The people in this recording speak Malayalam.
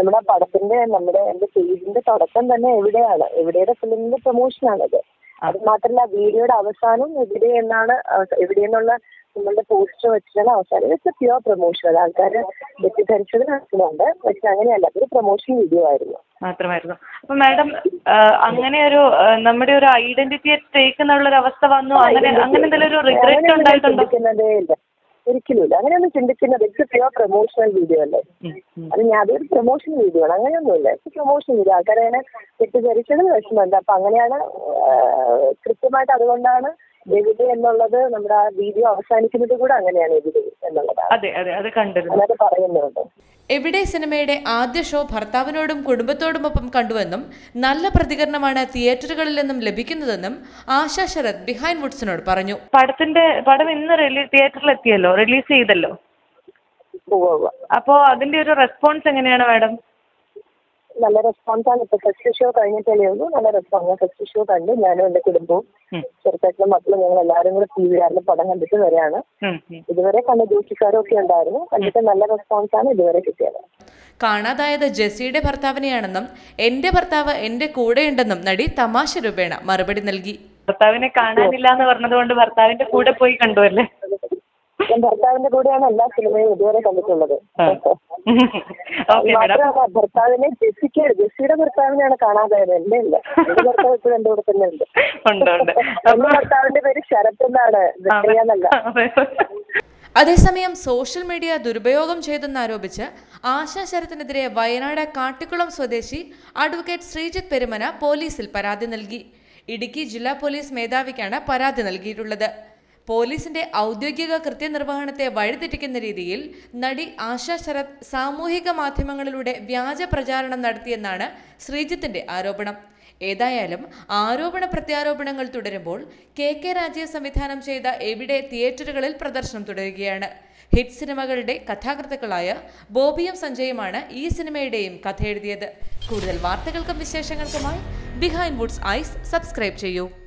നമ്മുടെ പടത്തിന്റെ നമ്മുടെ എന്റെ പേജിന്റെ തുടക്കം തന്നെ എവിടെയാണ് എവിടെയുടെ ഫിലിമിന്റെ പ്രൊമോഷനാണത് അത് മാത്രമല്ല വീഡിയോയുടെ അവസാനം എവിടെ എന്നാണ് അവസ- എവിടെ എന്നുള്ള നമ്മളുടെ പോസ്റ്റർ വെച്ചിട്ടാണ് അവസാനം ഇറ്റ്സ് പ്യുവർ പ്രൊമോഷൻ അത് ആൾക്കാർ തെറ്റിദ്ധരിച്ചത് മനസ്സിലുണ്ട് പക്ഷെ അങ്ങനെയല്ല അതൊരു പ്രൊമോഷൻ വീഡിയോ ആയിരുന്നു മാത്രമായിരുന്നു അപ്പൊ മാഡം അങ്ങനെ ഒരു ആ, നമ്മുടെ ഒരു ഐഡന്റിറ്റിയെ സ്റ്റേക്ക് എന്നുള്ള ഒരു അവസ്ഥ വന്നു അങ്ങനെ അങ്ങനെ എന്തെങ്കിലും ഒരു റിഗ്രറ്റ് അങ്ങനെയൊന്നും ഉണ്ടായിട്ടുണ്ടോ ചിന്തിക്കുന്നതേ ഇല്ല ഒരിക്കലും ഇല്ല അങ്ങനെയൊന്നും ചിന്തിക്കുന്നത് ഇറ്റ്സ് പ്യുവർ പ്രൊമോഷണൽ വീഡിയോ അല്ലേ ഉം, ഉം. അത് ഞാൻ അതൊരു പ്രൊമോഷൻ വീഡിയോ ആണ് അങ്ങനെയൊന്നുമില്ല ഇറ്റ്സ് പ്രൊമോഷൻ വീഡിയോ ആൾക്കാരെ അങ്ങനെ തെറ്റിദ്ധരിച്ചത് വിഷമമുണ്ട് അപ്പൊ അങ്ങനെയാണ് ആ, കൃത്യമായിട്ട് അതുകൊണ്ടാണ് എവിടെ എന്നുള്ളത് നമ്മുടെ ആ വീഡിയോ അവസാനിക്കുന്നത് കൂടെ അങ്ങനെയാണ് എവിടെ എന്നുള്ളതാണ് അതെ അതെ അത് കണ്ടിരുന്നു അതൊക്കെ പറയുന്നുണ്ട് എവിടെ സിനിമയുടെ ആദ്യ ഷോ ഭർത്താവിനോടും കുടുംബത്തോടുമൊപ്പം കണ്ടുവെന്നും നല്ല പ്രതികരണമാണ് തിയേറ്ററുകളിൽ നിന്നും ലഭിക്കുന്നതെന്നും ആശാ ശരത് ബിഹൈൻഡ് വുഡ്സിനോട് പറഞ്ഞു പടത്തിന്റെ പടം ഇന്ന് റിലീസ് തിയേറ്ററിൽ എത്തിയല്ലോ റിലീസ് ചെയ്തല്ലോ ഉവ്വ് ഉവ്വ്. അപ്പോ അതിന്റെ ഒരു റെസ്പോൺസ് എങ്ങനെയാണ് മാഡം നല്ല റെസ്പോൺസ് ആണ് ഇപ്പൊ ഫസ്റ്റ് ഷോ കഴിഞ്ഞിട്ടല്ലേ ഉള്ളൂ നല്ല റെസ്പോൺസ് ഫസ്റ്റ് ഷോ കണ്ടു ഞാനും എന്റെ കുടുംബവും ഉം. ചെറുപ്പത്തിലെ മക്കളും ഞങ്ങൾ എല്ലാവരും കൂടെ ടി വികാരിൽ പടം കണ്ടിട്ട് വരെയാണ് ഉം, ഉം. ഇതുവരെ കണ്ട ജോലിക്കാരും ഒക്കെ ഉണ്ടായിരുന്നു കണ്ടിട്ട് നല്ല റെസ്പോൺസ് ആണ് ഇതുവരെ കിട്ടിയത് കാണാതായത് ജെസ്സിയുടെ ഭർത്താവിനെയാണെന്നും എന്റെ ഭർത്താവ് എന്റെ കൂടെയുണ്ടെന്നും നടി തമാശ രൂപേണ മറുപടി നൽകി ഭർത്താവിനെ കാണാനില്ല എന്ന് പറഞ്ഞതുകൊണ്ട് ഭർത്താവിന്റെ കൂടെ പോയി കണ്ടു അല്ലേ ഞാൻ ഭർത്താവിന്റെ കൂടെയാണ് എല്ലാ സിനിമയും ഇതുവരെ കണ്ടിട്ടുള്ളത് ഓക്കെ മാഡം മാത്രമല്ല ഭർത്താവിനെ ജെസ്സിക്ക് ജെസ്സിയുടെ ഭർത്താവിനെയാണ് കാണാതായത് എന്റെ ഇല്ല എന്റെ ഭർത്താവ് ഇപ്പോഴും എന്റെ കൂടെ തന്നെ ഉണ്ട് ഉണ്ട് ഉണ്ട് എന്റെ ഭർത്താവിന്റെ പേര് ശരത് എന്നാണ് എന്നല്ല അതേസമയം സോഷ്യൽ മീഡിയ ദുരുപയോഗം ചെയ്തെന്നാരോപിച്ച് ആശാ ശരത്തിനെതിരെ വയനാട് കാട്ടിക്കുളം സ്വദേശി അഡ്വക്കേറ്റ് ശ്രീജിത്ത് പെരുമന പോലീസിൽ പരാതി നൽകി ഇടുക്കി ജില്ലാ പോലീസ് മേധാവിക്കാണ് പരാതി നൽകിയിട്ടുള്ളത് പോലീസിന്റെ ഔദ്യോഗിക കൃത്യനിർവഹണത്തെ വഴിതെറ്റിക്കുന്ന രീതിയിൽ നടി ആശാ ശരത് സാമൂഹിക മാധ്യമങ്ങളിലൂടെ വ്യാജ പ്രചാരണം നടത്തിയെന്നാണ് ശ്രീജിത്തിന്റെ ആരോപണം ഏതായാലും ആരോപണ പ്രത്യാരോപണങ്ങൾ തുടരുമ്പോൾ കെ കെ രാജീവ് സംവിധാനം ചെയ്ത എവിടെ തിയേറ്ററുകളിൽ പ്രദർശനം തുടരുകയാണ് ഹിറ്റ് സിനിമകളുടെ കഥാകൃത്തുക്കളായ ബോബിയും സഞ്ജയുമാണ് ഈ സിനിമയുടെയും കഥ എഴുതിയത് കൂടുതൽ വാർത്തകൾക്കും വിശേഷങ്ങൾക്കുമായി ബിഹൈൻഡ് വുഡ്സ് ഐസ് സബ്സ്ക്രൈബ് ചെയ്യൂ